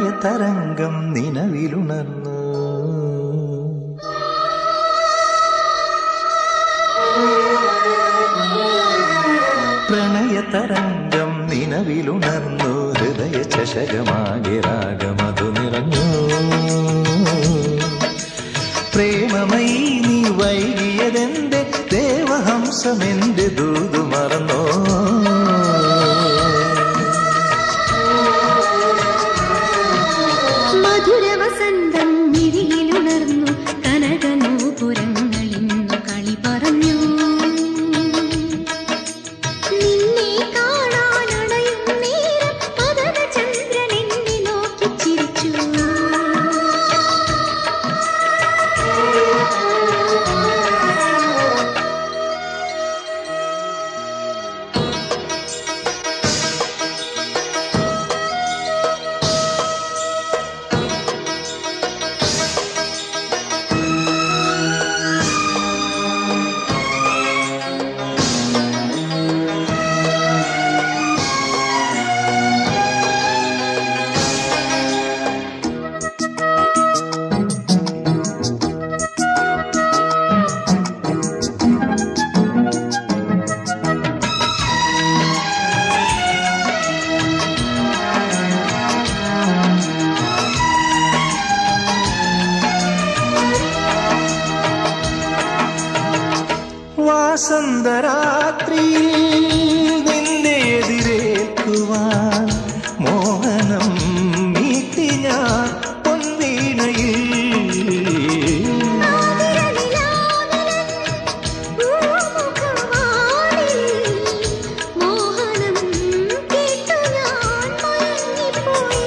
പ്രണയതരംഗം നിലവിലുണർന്നു പ്രണയതരംഗം നിലവിലുണർന്നു ഹൃദയ ചഷകമാകെ രാഗമതു നിറഞ്ഞു പ്രേമമയി നീ വൈകിയതെന്റെ ദേവഹംസമെന്റെ ദൂതു മറന്നോ മധുരവസന്തം മിഴിയിലുണർന്നു കനകനൂപുരങ്ങളിന്നു കളി പറഞ്ഞു നിന്നെ കാണാനണയും നേരം പതകചന്ദ്രൻ എന്നെ നോക്കി ചിരിച്ചു വാസന്തരാത്രിയിൽ നിന്നെ എതിരേൽക്കുവാൻ മോഹനം മീട്ടി ഞാൻ പൊൻവീണയിൽ മോഹനം കേട്ടു ഞാൻ മയങ്ങിപ്പോയി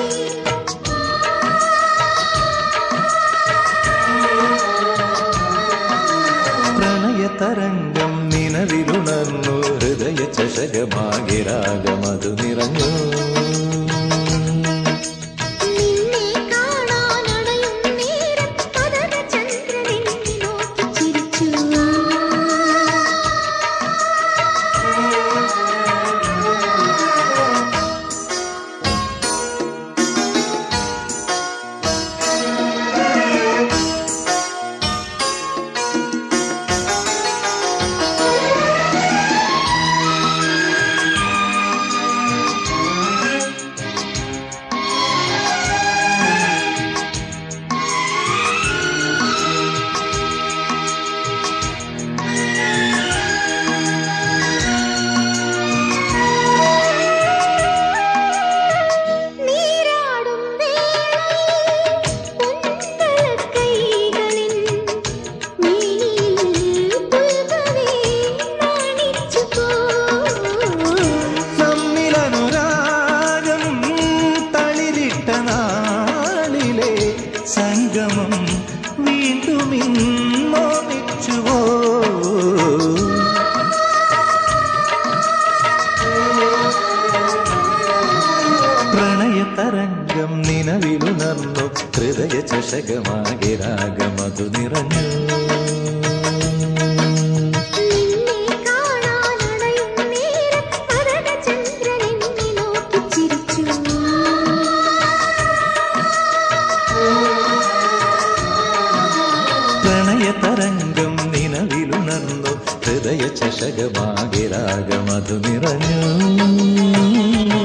പ്രണയതരംഗം നിലവിലുണർന്നു ഹൃദയ ചഷകമാകെ രാഗമതു നിറഞ്ഞു നിന്നെ കാണാനണയും നേരം പതകചന്ദ്രൻ എന്നെ നോക്കി ചിരിച്ചു നീരാടും വേളയിൽ പൊൻകൈകളിൻ മിഴിയിൽ പുൽകവേ നാണിച്ചു പോ നമ്മിലനുരാഗം തളിരിട്ട നാളിലെ സംഗമം വീണ്ടും ഇന്നോമിച്ചുവോ പ്രണയതരംഗം നിലവിലുണർന്നു ഹൃദയ ചഷകമാകെ രാഗമതു നിറഞ്ഞു നിന്നെ കാണാനണയും നേരം പതകചന്ദ്രൻ എന്നെ നോക്കി ചിരിച്ചു പ്രണയതരംഗം നിലവിലുണർന്നു ഹൃദയ ചഷകമാകെ രാഗമതു നിറഞ്ഞു